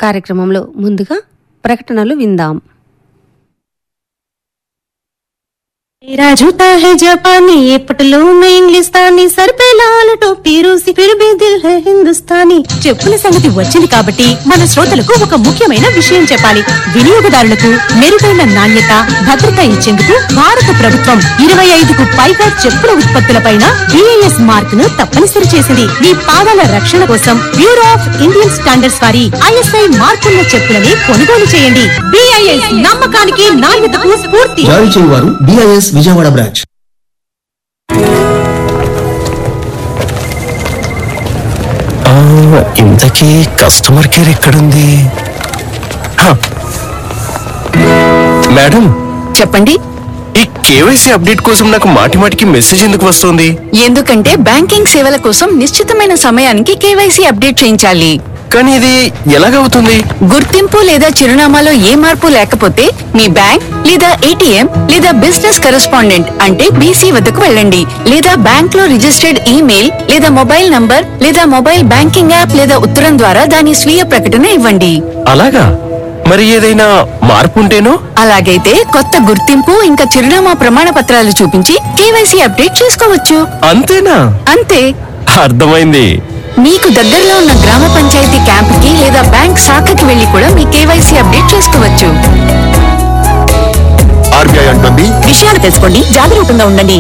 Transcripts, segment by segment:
కార్యక్రమంలో ముందుగా ప్రకటనలు విందాం मेरा जूता है जापानी ये पटलून इंग्लिस्तानी सर पे लाल टोपी रूसी फिर भी दिल है हिंदुस्तानी చెప్పుల సంగతి వచ్చింది కాబట్టి మన శ్రోతలకు ఒక ముఖ్యమైన విషయం చెప్పాలి వినియోగదారులకు మెరుగైన నాణ్యత భద్రత ఇచ్చేందుకు భారత ప్రభుత్వం ఇరవై ఐదుకు పైగా చెప్పుల ఉత్పత్తులపైన బిఐఎస్ మార్క్ ను తప్పనిసరి చేసింది మీ పాదాల రక్షణ కోసం బ్యూరో ఆఫ్ ఇండియన్ స్టాండర్డ్స్ వారి ఐఎస్ఐ మార్కున్న చెప్పులని కొనుగోలు చేయండి బిఐఎస్ నమ్మకానికి నాణ్యతకు స్ఫూర్తి జారీ చేయువారు డిఐఎస్ విజయవాడ బ్రాంచ్ ఆ, ఇంతకీ కస్టమర్ కేర్ ఎక్కడుంది హ. మేడం చెప్పండి ఈ కేవైసీ అప్డేట్ కోసం నాకు మాటి మాటికి మెసేజ్ ఎందుకు వస్తుంది ఎందుకంటే బ్యాంకింగ్ సేవల కోసం నిశ్చితమైన సమయానికి కేవైసీ అప్డేట్ చేయించాలి కానీ ఇది ఎలాగవుతుంది గుర్తింపు లేదా చిరునామాలో ఏ మార్పు లేకపోతే మీ బ్యాంక్ లేదా ఏటీఎం లేదా బిజినెస్ కరెస్పాండెంట్ అంటే బీసీ వద్దకు వెళ్ళండి లేదా బ్యాంక్ లో రిజిస్టర్డ్ ఈమెయిల్ లేదా మొబైల్ నంబర్ లేదా మొబైల్ బ్యాంకింగ్ యాప్ లేదా ఉత్తరం ద్వారా దాని స్వీయ ప్రకటన ఇవ్వండి అలాగా మరి ఏదైనా మార్పు ఉంటేనో అలాగైతే కొత్త గుర్తింపు ఇంకా చిరునామా ప్రమాణ పత్రాలు చూపించి కేవైసీ అప్డేట్ చేసుకోవచ్చు అంతేనా అంతే అర్థమైంది మీకు దగ్గరలో ఉన్న గ్రామ పంచాయతీ క్యాంపుకి లేదా బ్యాంక్ శాఖకి వెళ్లి కూడా మీ కేవైసీ అప్డేట్ చేసుకోవచ్చు ఆర్బీఐ అంటుంది విషయాలు తెలుసుకోండి జాగరూకంగా ఉండండి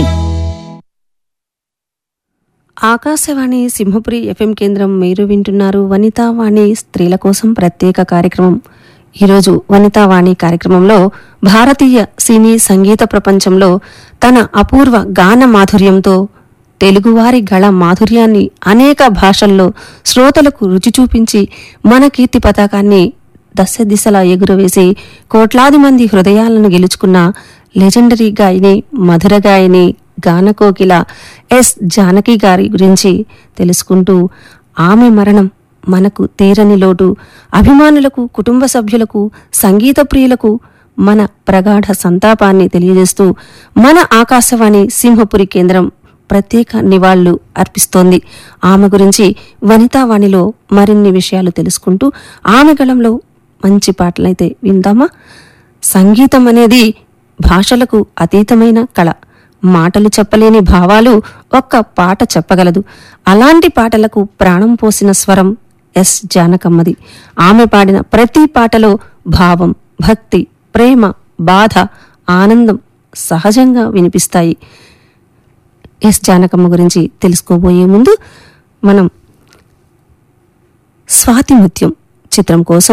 ఆకాశవాణి సింహపురి ఎఫ్ఎం కేంద్రం మీరు వింటున్నారు వనితావాణి స్త్రీల కోసం ప్రత్యేక కార్యక్రమం ఈరోజు వనితావాణి కార్యక్రమంలో భారతీయ సినీ సంగీత ప్రపంచంలో తన అపూర్వ గాన మాధుర్యంతో తెలుగువారి గళ మాధుర్యాన్ని అనేక భాషల్లో శ్రోతలకు రుచి చూపించి మన కీర్తి పతాకాన్ని దశ దిశలా ఎగురవేసి కోట్లాది మంది హృదయాలను గెలుచుకున్న లెజెండరీ గాయని మధుర గాయని గానకోకిల ఎస్ జానకి గారి గురించి తెలుసుకుంటూ ఆమె మరణం మనకు తీరని లోటు అభిమానులకు కుటుంబ సభ్యులకు సంగీత ప్రియులకు మన ప్రగాఢ సంతాపాన్ని తెలియజేస్తూ మన ఆకాశవాణి సింహపురి కేంద్రం ప్రత్యేక నివాళులు అర్పిస్తోంది ఆమె గురించి వనితావాణిలో మరిన్ని విషయాలు తెలుసుకుంటూ ఆమె గళంలో మంచి పాటలైతే విందామా సంగీతం అనేది భాషలకు అతీతమైన కళ మాటలు చెప్పలేని భావాలు ఒక్క పాట చెప్పగలదు అలాంటి పాటలకు ప్రాణం పోసిన స్వరం ఎస్ జానకమ్మది ఆమె పాడిన ప్రతి పాటలో భావం భక్తి ప్రేమ బాధ ఆనందం సహజంగా వినిపిస్తాయి ఎస్ జానకమ్మ గురించి తెలుసుకోబోయే ముందు మనం స్వాతి ముత్యం చిత్రం కోసం